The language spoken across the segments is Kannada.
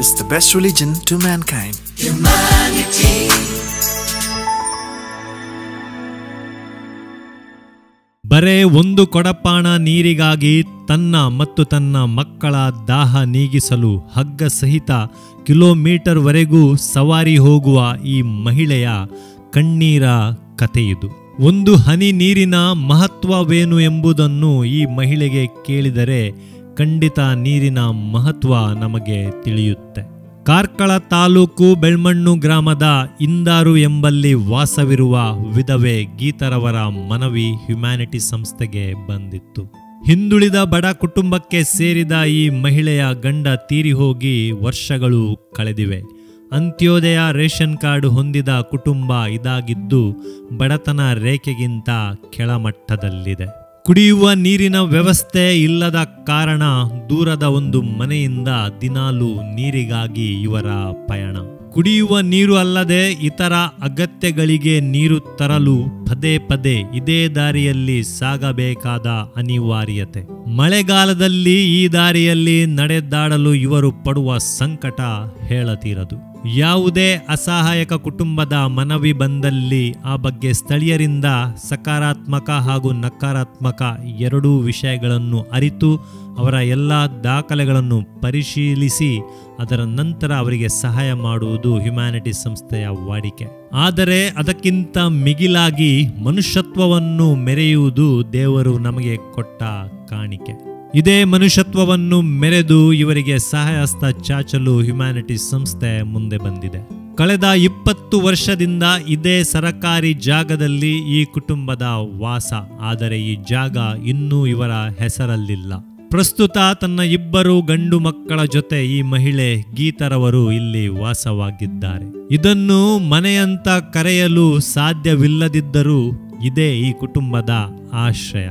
is the best religion to mankind. ಬರೇ ಒಂದು ಕೊಡಪಾಣ ನೀರಿಗಾಗಿ ತನ್ನ ಮತ್ತು ತನ್ನ ಮಕ್ಕಳ ದಾಹ ನೀಗಿಸಲು ಹಗ್ಗ ಸಹಿತ ಕಿಲೋಮೀಟರ್ವರೆಗೂ ಸವಾರಿ ಹೋಗುವ ಈ ಮಹಿಳೆಯ ಕಣ್ಣೀರ ಕಥೆಯಿದು ಒಂದು ಹನಿ ನೀರಿನ ಮಹತ್ವವೇನು ಎಂಬುದನ್ನು ಈ ಮಹಿಳೆಗೆ ಕೇಳಿದರೆ ಖಂಡಿತ ನೀರಿನ ಮಹತ್ವ ನಮಗೆ ತಿಳಿಯುತ್ತೆ ಕಾರ್ಕಳ ತಾಲೂಕು ಬೆಳ್ಮಣ್ಣು ಗ್ರಾಮದ ಇಂದಾರು ಎಂಬಲ್ಲಿ ವಾಸವಿರುವ ವಿಧವೆ ಗೀತರವರ ಮನವಿ ಹ್ಯುಮ್ಯಾನಿಟಿ ಸಂಸ್ಥೆಗೆ ಬಂದಿತ್ತು ಹಿಂದುಳಿದ ಬಡ ಕುಟುಂಬಕ್ಕೆ ಸೇರಿದ ಈ ಮಹಿಳೆಯ ಗಂಡ ತೀರಿ ಹೋಗಿ ವರ್ಷಗಳು ಕಳೆದಿವೆ ಅಂತ್ಯೋದಯ ರೇಷನ್ ಕಾರ್ಡ್ ಹೊಂದಿದ ಕುಟುಂಬ ಇದಾಗಿದ್ದು ಬಡತನ ರೇಖೆಗಿಂತ ಕೆಳಮಟ್ಟದಲ್ಲಿದೆ ಕುಡಿಯುವ ನೀರಿನ ವ್ಯವಸ್ಥೆ ಇಲ್ಲದ ಕಾರಣ ದೂರದ ಒಂದು ಮನೆಯಿಂದ ದಿನಾಲು ನೀರಿಗಾಗಿ ಇವರ ಪಯಣ ಕುಡಿಯುವ ನೀರು ಅಲ್ಲದೆ ಇತರ ಅಗತ್ಯಗಳಿಗೆ ನೀರು ತರಲು ಪದೇ ಪದೇ ಇದೇ ದಾರಿಯಲ್ಲಿ ಸಾಗಬೇಕಾದ ಅನಿವಾರ್ಯತೆ ಮಳೆಗಾಲದಲ್ಲಿ ಈ ದಾರಿಯಲ್ಲಿ ನಡೆದಾಡಲು ಇವರು ಪಡುವ ಸಂಕಟ ಹೇಳತೀರದು ಯಾವುದೇ ಅಸಹಾಯಕ ಕುಟುಂಬದ ಮನವಿ ಬಂದಲ್ಲಿ ಆ ಬಗ್ಗೆ ಸ್ಥಳೀಯರಿಂದ ಸಕಾರಾತ್ಮಕ ಹಾಗೂ ನಕಾರಾತ್ಮಕ ಎರಡೂ ವಿಷಯಗಳನ್ನು ಅರಿತು ಅವರ ಎಲ್ಲ ದಾಖಲೆಗಳನ್ನು ಪರಿಶೀಲಿಸಿ ಅದರ ನಂತರ ಅವರಿಗೆ ಸಹಾಯ ಮಾಡುವುದು ಹ್ಯುಮ್ಯಾನಿಟಿ ಸಂಸ್ಥೆಯ ವಾಡಿಕೆ ಆದರೆ ಅದಕ್ಕಿಂತ ಮಿಗಿಲಾಗಿ ಮನುಷ್ಯತ್ವವನ್ನು ಮೆರೆಯುವುದು ದೇವರು ನಮಗೆ ಕೊಟ್ಟ ಕಾಣಿಕೆ ಇದೇ ಮನುಷ್ಯತ್ವವನ್ನು ಮೆರೆದು ಇವರಿಗೆ ಸಹಾಯಹಸ್ತ ಚಾಚಲು ಹ್ಯುಮ್ಯಾನಿಟಿ ಸಂಸ್ಥೆ ಮುಂದೆ ಬಂದಿದೆ ಕಳೆದ ಇಪ್ಪತ್ತು ವರ್ಷದಿಂದ ಇದೇ ಸರಕಾರಿ ಜಾಗದಲ್ಲಿ ಈ ಕುಟುಂಬದ ವಾಸ ಆದರೆ ಈ ಜಾಗ ಇನ್ನೂ ಇವರ ಹೆಸರಲ್ಲಿಲ್ಲ ಪ್ರಸ್ತುತ ತನ್ನ ಇಬ್ಬರು ಗಂಡು ಮಕ್ಕಳ ಜೊತೆ ಈ ಮಹಿಳೆ ಗೀತರವರು ಇಲ್ಲಿ ವಾಸವಾಗಿದ್ದಾರೆ ಇದನ್ನು ಮನೆಯಂತ ಕರೆಯಲು ಸಾಧ್ಯವಿಲ್ಲದಿದ್ದರೂ ಇದೇ ಈ ಕುಟುಂಬದ ಆಶ್ರಯ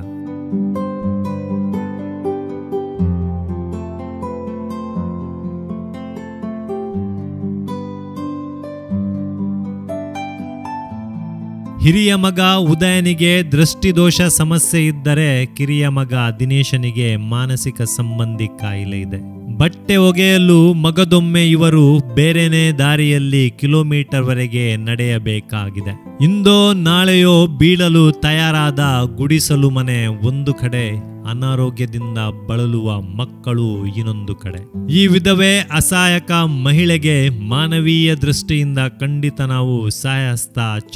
ಹಿರಿಯ ಮಗ ಉದಯನಿಗೆ ದೃಷ್ಟಿದೋಷ ಸಮಸ್ಯೆ ಇದ್ದರೆ ಕಿರಿಯ ಮಗ ದಿನೇಶನಿಗೆ ಮಾನಸಿಕ ಸಂಬಂಧಿ ಕಾಯಿಲೆ ಇದೆ ಬಟ್ಟೆ ಒಗೆಯಲು ಮಗದೊಮ್ಮೆ ಇವರು ಬೇರೆನೇ ದಾರಿಯಲ್ಲಿ ಕಿಲೋಮೀಟರ್ ವರೆಗೆ ನಡೆಯಬೇಕಾಗಿದೆ ಇಂದೋ ನಾಳೆಯೋ ಬೀಳಲು ತಯಾರಾದ ಗುಡಿಸಲು ಮನೆ ಒಂದು ಕಡೆ ಅನಾರೋಗ್ಯದಿಂದ ಬಳಲುವ ಮಕ್ಕಳು ಇನ್ನೊಂದು ಕಡೆ ಈ ವಿಧವೇ ಅಸಹಾಯಕ ಮಹಿಳೆಗೆ ಮಾನವೀಯ ದೃಷ್ಟಿಯಿಂದ ಖಂಡಿತ ನಾವು ಸಹಾಯಹಸ್ತ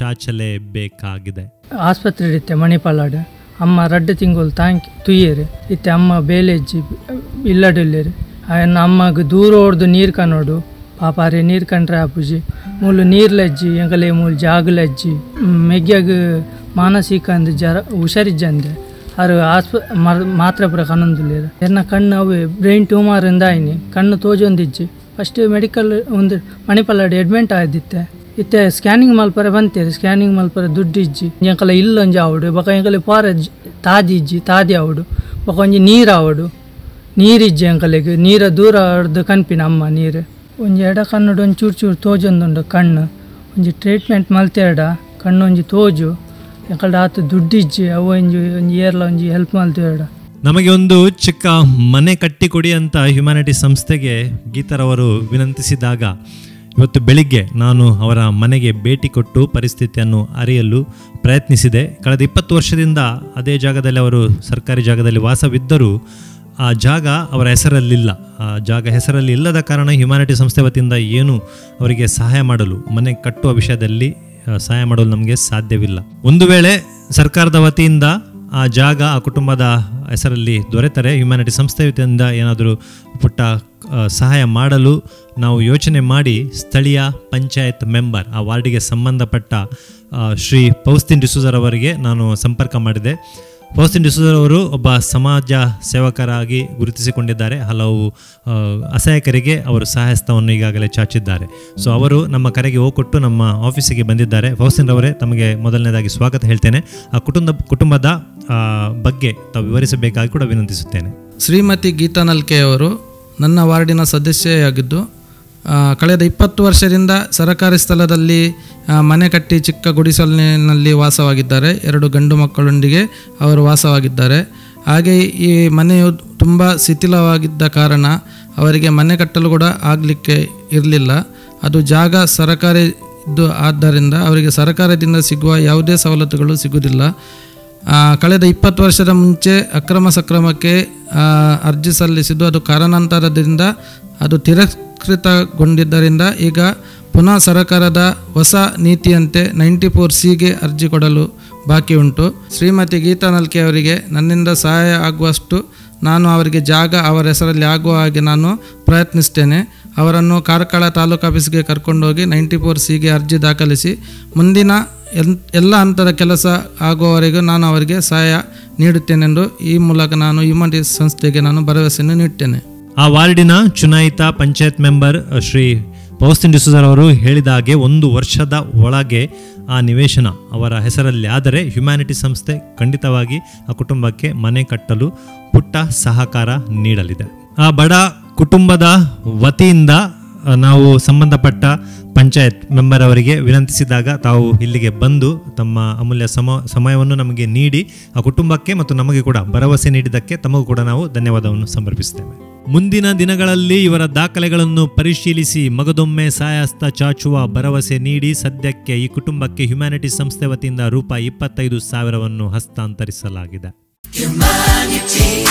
ಚಾಚಲೇಬೇಕಾಗಿದೆ ಆಸ್ಪತ್ರೆ ಇರುತ್ತೆ ಮಣಿಪಾಲಾಡು ಅಮ್ಮ ರಡ್ಡು ತಿಂಗಳು ತಾಂಕಿ ತುಯ್ಯರು ಇತ್ತೆ ಅಮ್ಮ ಬೇಲೆಜ್ಜಿ ಇಲ್ಲಡಿಲ್ಲೇರು ಅನ್ನ ಅಮ್ಮಗ ದೂರ ಹೊಡ್ದು ನೀರು ಕನ್ನೋಡು ಪಾಪಾರೆ ನೀರು ಕಂಡ್ರೆ ಆಪುಜಿ ಮೂಲು ನೀರ್ಲಜ್ಜಿ ಎಂಕಲೆ ಮೂಲು ಜಾಗಲಜ್ಜಿ ಮೆಗ್ಯಾಗ ಮಾನಸಿಕ ಅಂದ್ ಜರ ಹುಷಾರಿಜ್ಜಂದೆ ಅರು ಆಸ್ಪ ಮರ ಮಾತ್ರ ಪುರ ಕನ್ನೊಂದುಲ್ಲೇರು ಎನ್ನ ಕಣ್ಣು ಅವು ಬ್ರೈನ್ ಟ್ಯೂಮರ್ ಇಂದಾಯಿನಿ ಕಣ್ಣು ತೋಜೊಂದಿಜ್ಜಿ ಫಸ್ಟ್ ಮೆಡಿಕಲ್ ಒಂದು ಮಣಿಪಾಲಾಡು ಅಡ್ಮಿಂಟ್ ಆದಿತ್ತೆ ಇತ್ತೆ ಸ್ಕ್ಯಾನಿಂಗ್ ಮಲ್ಪರೆ ಬಂತೇರಿ ಸ್ಕ್ಯಾನಿಂಗ್ ಮಲ್ಪರೆ ದುಡ್ಡು ಇಜ್ಜಿ ಎಂಕಲ ಇಲ್ಲೊಂಜಿ ಆವಡು ಬೊಕ ಎಂಕಲೆ ಪಾರ ಜ್- ತಾದಿ ಇಜ್ಜಿ ತಾದಿ ಆವಡು ಬೊಕ ಒಂಜಿ ನೀರು ಆವಡು ನೀರಿಜ್ಜಿ ಎಂಕಲೆಗ್ ನೀರ ದೂರ ಹೊಡ್ದು ಕನ್ಪಿನ ಅಮ್ಮ ನೀರು ಒಂಜಿ ಎಡ ಕಣ್ಣುಡು ಒಂಜಿ ಚೂರು ಚೂರು ತೋಜೊಂದುಂಡು ಕಣ್ಣು ಒಂಜಿ ಟ್ರೀಟ್ಮೆಂಟ್ ಮಲ್ತೆರಡ ಕಣ್ಣು ಒಂಜಿ ತೋಜು ಎಂಕಲ್ಡ ಆತು ದುಡ್ಡು ಇಜ್ಜಿ ಅವು ಒಂಜಿ ಒಂಜಿ ಏರ್ಲ ಒಂಜಿ ಹೆಲ್ಪ್ ಮಲ್ತೆರಡ ನಮಗೆ ಒಂದು ಚಿಕ್ಕ ಮನೆ ಕಟ್ಟಿಕೊಡಿ ಅಂತ ಹ್ಯುಮ್ಯಾನಿಟಿ ಸಂಸ್ಥೆಗೆ ಗೀತರವರು ವಿನಂತಿಸಿದಾಗ ಇವತ್ತು ಬೆಳಿಗ್ಗೆ ನಾನು ಅವರ ಮನೆಗೆ ಭೇಟಿ ಕೊಟ್ಟು ಪರಿಸ್ಥಿತಿಯನ್ನು ಅರಿಯಲು ಪ್ರಯತ್ನಿಸಿದೆ ಕಳೆದ ಇಪ್ಪತ್ತು ವರ್ಷದಿಂದ ಅದೇ ಜಾಗದಲ್ಲಿ ಅವರು ಸರ್ಕಾರಿ ಜಾಗದಲ್ಲಿ ವಾಸವಿದ್ದರೂ ಆ ಜಾಗ ಅವರ ಹೆಸರಲ್ಲಿಲ್ಲ ಆ ಜಾಗ ಹೆಸರಲ್ಲಿ ಇಲ್ಲದ ಕಾರಣ ಹ್ಯುಮ್ಯಾನಿಟಿ ಸಂಸ್ಥೆ ವತಿಯಿಂದ ಏನು ಅವರಿಗೆ ಸಹಾಯ ಮಾಡಲು ಮನೆ ಕಟ್ಟುವ ವಿಷಯದಲ್ಲಿ ಆ, ಸಹಾಯ ಮಾಡಲು ನಮಗೆ ಸಾಧ್ಯವಿಲ್ಲ ಒಂದು ವೇಳೆ ಸರ್ಕಾರದ ವತಿಯಿಂದ ಆ ಜಾಗ ಆ ಕುಟುಂಬದ ಹೆಸರಲ್ಲಿ ದೊರೆತರೆ ಹ್ಯುಮ್ಯಾನಿಟಿ ಸಂಸ್ಥೆ ವತಿಯಿಂದ ಏನಾದರೂ ಪುಟ್ಟ ಆ, ಸಹಾಯ ಮಾಡಲು ನಾವು ಯೋಚನೆ ಮಾಡಿ ಸ್ಥಳೀಯ ಪಂಚಾಯತ್ ಮೆಂಬರ್ ಆ ವಾರ್ಡಿಗೆ ಸಂಬಂಧಪಟ್ಟ ಆ, ಶ್ರೀ ಪೌಸ್ತಿನ್ ಡಿಸೂಜರ್ ಅವರಿಗೆ ನಾನು ಸಂಪರ್ಕ ಮಾಡಿದೆ ಪೌಸ್ತಿನ್ ಡಿಸೂಜರ್ ಅವರು ಒಬ್ಬ ಸಮಾಜ ಸೇವಕರಾಗಿ ಗುರುತಿಸಿಕೊಂಡಿದ್ದಾರೆ ಹಲವು ಆ, ಅಸಹಾಯಕರಿಗೆ ಅವರು ಸಹಾಯಸ್ತವನ್ನು ಈಗಾಗಲೇ ಚಾಚಿದ್ದಾರೆ ಸೊ ಅವರು ನಮ್ಮ ಕರೆಗೆ ಹೋಗೊಟ್ಟು ನಮ್ಮ ಆಫೀಸಿಗೆ ಬಂದಿದ್ದಾರೆ ಫೌಸ್ತಿನ್ ಅವರೇ ತಮಗೆ ಮೊದಲನೇದಾಗಿ ಸ್ವಾಗತ ಹೇಳ್ತೇನೆ ಆ ಕುಟುಂಬ ಕುಟುಂಬದ ಆ, ಬಗ್ಗೆ ತಾವು ವಿವರಿಸಬೇಕಾಗಿ ಕೂಡ ವಿನಂತಿಸುತ್ತೇನೆ ಶ್ರೀಮತಿ ಗೀತಾ ನಲ್ಕೆ ಅವರು ನನ್ನ ವಾರ್ಡಿನ ಸದಸ್ಯೆಯಾಗಿದ್ದು ಆ, ಕಳೆದ ಇಪ್ಪತ್ತು ವರ್ಷದಿಂದ ಸರಕಾರಿ ಸ್ಥಳದಲ್ಲಿ ಆ, ಮನೆ ಕಟ್ಟಿ ಚಿಕ್ಕ ಗುಡಿಸಲಿನಲ್ಲಿ ವಾಸವಾಗಿದ್ದಾರೆ ಎರಡು ಗಂಡು ಮಕ್ಕಳೊಂದಿಗೆ ಅವರು ವಾಸವಾಗಿದ್ದಾರೆ ಹಾಗೆ ಈ ಮನೆಯು ತುಂಬ ಶಿಥಿಲವಾಗಿದ್ದ ಕಾರಣ ಅವರಿಗೆ ಮನೆ ಕಟ್ಟಲು ಕೂಡ ಆಗಲಿಕ್ಕೆ ಇರಲಿಲ್ಲ ಅದು ಜಾಗ ಸರಕಾರಿ ಇದ್ದು ಆದ್ದರಿಂದ ಅವರಿಗೆ ಸರ್ಕಾರದಿಂದ ಸಿಗುವ ಯಾವುದೇ ಸವಲತ್ತುಗಳು ಸಿಗುವುದಿಲ್ಲ ಆ, ಕಳೆದ ಇಪ್ಪತ್ತು ವರ್ಷದ ಮುಂಚೆ ಅಕ್ರಮ ಸಕ್ರಮಕ್ಕೆ ಆ, ಅರ್ಜಿ ಸಲ್ಲಿಸಿದ್ದು ಅದು ಕಾರಣಾಂತರದಿಂದ ಅದು ತಿರಸ್ಕೃತಗೊಂಡಿದ್ದರಿಂದ ಈಗ ಪುನಃ ಸರ್ಕಾರದ ಹೊಸ ನೀತಿಯಂತೆ ನೈಂಟಿ ಫೋರ್ ಸಿಗೆ ಅರ್ಜಿ ಕೊಡಲು ಬಾಕಿ ಉಂಟು ಶ್ರೀಮತಿ ಗೀತಾ ನಲ್ಕೆ ಅವರಿಗೆ ನನ್ನಿಂದ ಸಹಾಯ ಆಗುವಷ್ಟು ನಾನು ಅವರಿಗೆ ಜಾಗ ಅವರ ಹೆಸರಲ್ಲಿ ಆಗುವ ಹಾಗೆ ನಾನು ಪ್ರಯತ್ನಿಸ್ತೇನೆ ಅವರನ್ನು ಕಾರ್ಕಳ ತಾಲೂಕು ಆಫೀಸ್ಗೆ ಕರ್ಕೊಂಡೋಗಿ ನೈಂಟಿ ಫೋರ್ ಸಿಗೆ ಅರ್ಜಿ ದಾಖಲಿಸಿ ಮುಂದಿನ ಎನ್- ಎಲ್ಲ ಹಂತದ ಕೆಲಸ ಆಗುವವರೆಗೂ ನಾನು ಅವರಿಗೆ ಸಹಾಯ ನೀಡುತ್ತೇನೆಂದು ಈ ಮೂಲಕ ನಾನು ಹ್ಯೂಮನ್ ಸಂಸ್ಥೆಗೆ ನಾನು ಭರವಸೆಯನ್ನು ನೀಡುತ್ತೇನೆ ಆ ವಾರ್ಡಿನ ಚುನಾಯಿತ ಪಂಚಾಯತ್ ಮೆಂಬರ್ ಅ, ಶ್ರೀ ಪೌಸ್ತಿನ್ ಡಿಸೂಜರ್ ಅವರು ಹೇಳಿದ ಹಾಗೆ ಒಂದು ವರ್ಷದ ಒಳಗೆ ಆ ನಿವೇಶನ ಅವರ ಹೆಸರಲ್ಲಿ ಆದರೆ ಹ್ಯುಮ್ಯಾನಿಟಿ ಸಂಸ್ಥೆ ಖಂಡಿತವಾಗಿ ಆ ಕುಟುಂಬಕ್ಕೆ ಮನೆ ಕಟ್ಟಲು ಪುಟ್ಟ ಸಹಕಾರ ನೀಡಲಿದೆ ಆ ಬಡ ಕುಟುಂಬದ ವತಿಯಿಂದ ಆ, ನಾವು ಸಂಬಂಧಪಟ್ಟ ಪಂಚಾಯತ್ ಮೆಂಬರ್ ಅವರಿಗೆ ವಿನಂತಿಸಿದಾಗ ತಾವು ಇಲ್ಲಿಗೆ ಬಂದು ತಮ್ಮ ಅಮೂಲ್ಯ ಸಮ ಸಮಯವನ್ನು ನಮಗೆ ನೀಡಿ ಆ ಕುಟುಂಬಕ್ಕೆ ಮತ್ತು ನಮಗೆ ಕೂಡ ಭರವಸೆ ನೀಡಿದ್ದಕ್ಕೆ ತಮಗೂ ಕೂಡ ನಾವು ಧನ್ಯವಾದವನ್ನು ಸಮರ್ಪಿಸುತ್ತೇವೆ ಮುಂದಿನ ದಿನಗಳಲ್ಲಿ ಇವರ ದಾಖಲೆಗಳನ್ನು ಪರಿಶೀಲಿಸಿ ಮಗದೊಮ್ಮೆ ಸಹಾಯಹಸ್ತ ಚಾಚುವ ಭರವಸೆ ನೀಡಿ ಸದ್ಯಕ್ಕೆ ಈ ಕುಟುಂಬಕ್ಕೆ ಹ್ಯುಮ್ಯಾನಿಟಿ ಸಂಸ್ಥೆ ವತಿಯಿಂದ ರೂಪಾಯಿ ಇಪ್ಪತ್ತೈದು ಸಾವಿರವನ್ನು ಹಸ್ತಾಂತರಿಸಲಾಗಿದೆ Humanity.